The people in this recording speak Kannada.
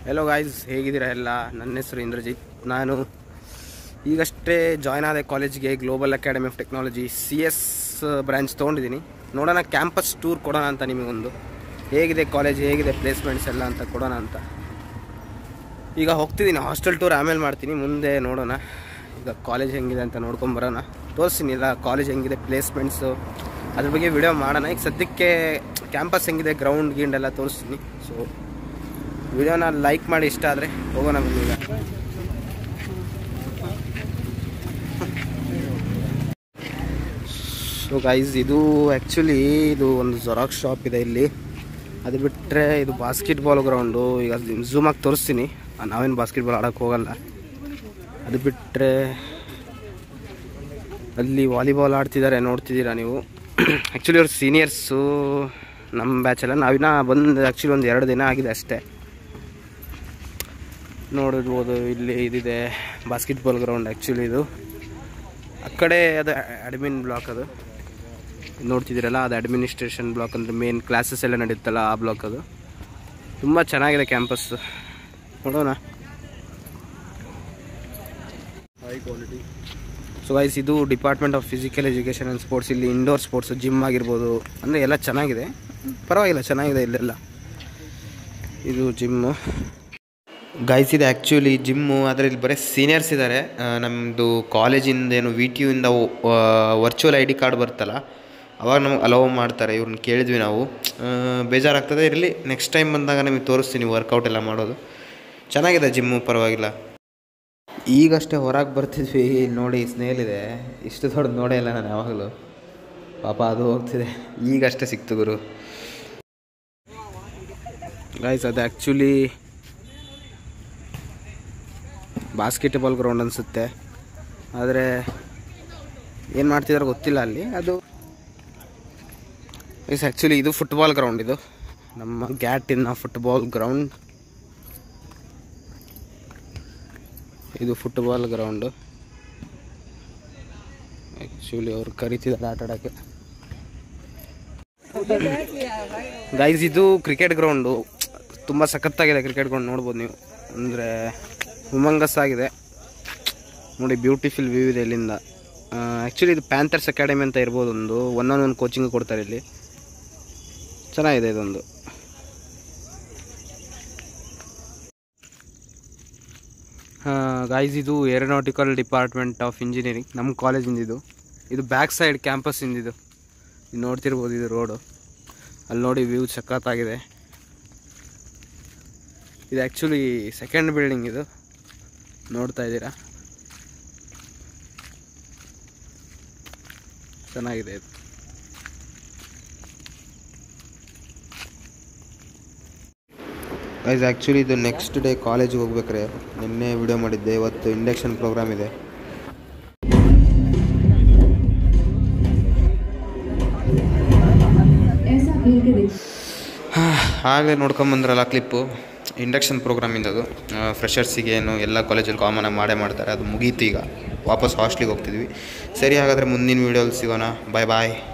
ಹೆಲೋ ಗಾಯ್ಸ್ ಹೇಗಿದ್ದೀರಾ ಎಲ್ಲ ನನ್ನ ಹೆಸರು ಇಂದ್ರಜಿತ್ ನಾನು ಈಗಷ್ಟೇ ಜಾಯ್ನ್ ಆದ ಕಾಲೇಜ್ಗೆ global academy of technology C S branch ತೊಗೊಂಡಿದ್ದೀನಿ ನೋಡೋಣ ಕ್ಯಾಂಪಸ್ ಟೂರ್ ಕೊಡೋಣ ಅಂತ ನಿಮಗೊಂದು ಹೇಗಿದೆ ಕಾಲೇಜ್ ಹೇಗಿದೆ ಪ್ಲೇಸ್ಮೆಂಟ್ಸ್ ಎಲ್ಲ ಅಂತ ಕೊಡೋಣ ಅಂತ ಈಗ ಹೋಗ್ತಿದ್ದೀನಿ ಹಾಸ್ಟೆಲ್ ಟೂರ್ ಆಮೇಲೆ ಮಾಡ್ತೀನಿ ಮುಂದೆ ನೋಡೋಣ ಈಗ ಕಾಲೇಜ್ ಹೆಂಗಿದೆ ಅಂತ ನೋಡ್ಕೊಂಬರೋಣ ತೋರಿಸ್ತೀನಿ ಇಲ್ಲ ಕಾಲೇಜ್ ಹೆಂಗಿದೆ ಪ್ಲೇಸ್ಮೆಂಟ್ಸು ಅದ್ರ ಬಗ್ಗೆ ವಿಡಿಯೋ ಮಾಡೋಣ ಈಗ ಸದ್ಯಕ್ಕೆ ಕ್ಯಾಂಪಸ್ ಹೆಂಗಿದೆ ಗ್ರೌಂಡ್ ಗೀಂಡ್ ಎಲ್ಲ ತೋರಿಸ್ತೀನಿ ಸೊ ವಿಡಿಯೋನ ಲೈಕ್ ಮಾಡಿ ಇಷ್ಟ ಆದರೆ ಹೋಗೋಣ ಬನ್ನಿ ಈಗ ಸೊ ಗೈಸ್ ಇದು ಆ್ಯಕ್ಚುಲಿ ಇದು ಒಂದು ಜೆರಾಕ್ಸ್ ಶಾಪ್ ಇದೆ ಇಲ್ಲಿ ಅದು ಬಿಟ್ಟರೆ ಇದು ಬಾಸ್ಕೆಟ್ಬಾಲ್ ಗ್ರೌಂಡು ಈಗ ಝೂಮಾಗಿ ತೋರಿಸ್ತೀನಿ ನಾವೇನು ಬಾಸ್ಕೆಟ್ಬಾಲ್ ಆಡೋಕ್ಕೆ ಹೋಗಲ್ಲ ಅದು ಬಿಟ್ಟರೆ ಅಲ್ಲಿ ವಾಲಿಬಾಲ್ ಆಡ್ತಿದ್ದಾರೆ ನೋಡ್ತಿದ್ದೀರಾ ನೀವು ಆ್ಯಕ್ಚುಲಿ ಅವ್ರು ಸೀನಿಯರ್ಸು ನಮ್ಮ ಬ್ಯಾಚೆಲ್ಲ ನಾವಿನ್ನ ಬಂದು ಆ್ಯಕ್ಚುಲಿ ಒಂದು ಎರಡು ದಿನ ಆಗಿದೆ ಅಷ್ಟೇ ನೋಡಿರ್ಬೋದು ಇಲ್ಲಿ ಇದಿದೆ ಬಾಸ್ಕೆಟ್ಬಾಲ್ ಗ್ರೌಂಡ್ ಆ್ಯಕ್ಚುಲಿ ಇದು ಆ ಕಡೆ ಅದು ಅಡ್ಮಿನ್ ಬ್ಲಾಕ್ ಅದು ನೋಡ್ತಿದ್ದೀರಲ್ಲ ಅದು ಅಡ್ಮಿನಿಸ್ಟ್ರೇಷನ್ ಬ್ಲಾಕ್ ಅಂದರೆ ಮೇನ್ ಕ್ಲಾಸಸ್ ಎಲ್ಲ ನಡೆಯುತ್ತಲ್ಲ ಆ ಬ್ಲಾಕ್ ಅದು ತುಂಬ ಚೆನ್ನಾಗಿದೆ ಕ್ಯಾಂಪಸ್ ನೋಡೋಣ ಹೈ ಕ್ವಾಲಿಟಿ ಸೊ ಗೈಸ್ ಇದು department of physical education and sports ಇಲ್ಲಿ ಇಂಡೋರ್ ಸ್ಪೋರ್ಟ್ಸ್ ಜಿಮ್ ಆಗಿರ್ಬೋದು ಅಂದರೆ ಎಲ್ಲ ಚೆನ್ನಾಗಿದೆ ಪರವಾಗಿಲ್ಲ ಚೆನ್ನಾಗಿದೆ ಇಲ್ಲೆಲ್ಲ ಇದು ಜಿಮ್ಮು ಗೈಸ್ ಇದೆ ಆ್ಯಕ್ಚುಲಿ ಜಿಮ್ಮು ಆದರೆ ಇಲ್ಲಿ ಬರೀ ಸೀನಿಯರ್ಸ್ ಇದ್ದಾರೆ ನಮ್ಮದು ಕಾಲೇಜಿಂದ ಏನು ವಿ ಟಿ ಯುಯಿಂದ ವರ್ಚುವಲ್ ಐ ಡಿ ಕಾರ್ಡ್ ಬರುತ್ತಲ್ಲ ಅವಾಗ ನಮಗೆ ಅಲೋವ್ ಮಾಡ್ತಾರೆ ಇವ್ರನ್ನ ಕೇಳಿದ್ವಿ ನಾವು ಆ, ಬೇಜಾರಾಗ್ತದೆ ಇರಲಿ ನೆಕ್ಸ್ಟ್ ಟೈಮ್ ಬಂದಾಗ ನಿಮಗೆ ತೋರಿಸ್ತೀನಿ ವರ್ಕೌಟ್ ಎಲ್ಲ ಮಾಡೋದು ಚೆನ್ನಾಗಿದೆ ಜಿಮ್ಮು ಪರವಾಗಿಲ್ಲ ಈಗಷ್ಟೇ ಹೊರಗೆ ಬರ್ತಿದ್ವಿ ಇಲ್ಲಿ ನೋಡಿ ಸ್ನೇಲ್ ಇದೆ ಇಷ್ಟು ದೊಡ್ಡದು ನೋಡೇ ಇಲ್ಲ ನಾನು ಯಾವಾಗಲೂ ಪಾಪ ಅದು ಹೋಗ್ತಿದೆ ಈಗಷ್ಟೇ ಸಿಕ್ತು ಗುರು ಗೈಸ್ ಅದು ಆ್ಯಕ್ಚುಲಿ ಬಾಸ್ಕೆಟ್ಬಾಲ್ ಗ್ರೌಂಡ್ ಅನಿಸುತ್ತೆ ಆದರೆ ಏನು ಮಾಡ್ತಿದಾರೋ ಗೊತ್ತಿಲ್ಲ ಅಲ್ಲಿ ಅದು ಇಸ್ ಆ್ಯಕ್ಚುಲಿ ಇದು ಫುಟ್ಬಾಲ್ ಗ್ರೌಂಡ್ ಇದು ನಮ್ಮ ಗ್ಯಾಟಿನ ಫುಟ್ಬಾಲ್ ಗ್ರೌಂಡ್ ಇದು ಫುಟ್ಬಾಲ್ ಗ್ರೌಂಡು ಆ್ಯಕ್ಚುಲಿ ಅವ್ರು ಕರಿತಿದ್ದಾರೆ ಆಟ ಆಡೋಕ್ಕೆ ಗೈಸ್ ಇದು ಕ್ರಿಕೆಟ್ ಗ್ರೌಂಡು ತುಂಬ ಸಖತ್ತಾಗಿದೆ ಕ್ರಿಕೆಟ್ ಗ್ರೌಂಡ್ ನೋಡ್ಬೋದು ನೀವು ಅಂದರೆ ಹುಮಂಗಸ್ ಆಗಿದೆ ನೋಡಿ ಬ್ಯೂಟಿಫುಲ್ ವ್ಯೂ ಇದೆ ಇಲ್ಲಿಂದ ಆ್ಯಕ್ಚುಲಿ ಇದು ಪ್ಯಾಂಥರ್ಸ್ ಅಕಾಡೆಮಿ ಅಂತ ಇರ್ಬೋದು ಒಂದು ಒನ್ ಆನ್ ಒನ್ ಕೋಚಿಂಗ್ ಕೊಡ್ತಾರೆ ಇಲ್ಲಿ ಚೆನ್ನಾಗಿದೆ ಇದೊಂದು ಗಾಯ್ಸ್ ಇದು ಏರೋನಾಟಿಕಲ್ ಡಿಪಾರ್ಟ್ಮೆಂಟ್ ಆಫ್ ಇಂಜಿನಿಯರಿಂಗ್ ನಮ್ಮ ಕಾಲೇಜಿಂದ ಇದು ಇದು ಬ್ಯಾಕ್ ಸೈಡ್ ಕ್ಯಾಂಪಸ್ ಇಂದಿದು ನೀವು ನೋಡ್ತಿರ್ಬೋದು ಇದು ರೋಡು ಅಲ್ಲಿ ನೋಡಿ ವ್ಯೂ ಸಖತ್ತಾಗಿದೆ ಇದು ಆ್ಯಕ್ಚುಲಿ ಸೆಕೆಂಡ್ ಬಿಲ್ಡಿಂಗ್ ಇದು ನೋಡ್ತಾ ಇದ್ದೀರಾ ಚೆನ್ನಾಗಿದೆ ಇದು ಗೈಸ್ ಆ್ಯಕ್ಚುಲಿ ಇದು ನೆಕ್ಸ್ಟ್ ಡೇ ಕಾಲೇಜಿಗೆ ಹೋಗ್ಬೇಕ್ರೆ ನಿನ್ನೆ ವಿಡಿಯೋ ಮಾಡಿದ್ದೆ ಇವತ್ತು ಇಂಡಕ್ಷನ್ ಪ್ರೋಗ್ರಾಮ್ ಇದೆ ऐसा खेल के देख ಆಗಲೇ ನೋಡ್ಕೊಂಬಂದ್ರಲ್ಲ ಕ್ಲಿಪ್ಪು ಇಂಡಕ್ಷನ್ ಪ್ರೋಗ್ರಾಮಿಂದ ಅದು ಫ್ರೆಷರ್ಸಿಗೆ ಏನು ಎಲ್ಲ ಕಾಲೇಜಲ್ಲಿ ಕಾಮನಾಗಿ ಮಾಡೇ ಮಾಡ್ತಾರೆ ಅದು ಮುಗೀತು ಈಗ ವಾಪಸ್ ಹಾಸ್ಟ್ಲಿಗೆ ಹೋಗ್ತಿದ್ವಿ ಸರಿ ಹಾಗಾದರೆ ಮುಂದಿನ ವೀಡಿಯೋಲಿ ಸಿಗೋಣ ಬಾಯ್ ಬಾಯ್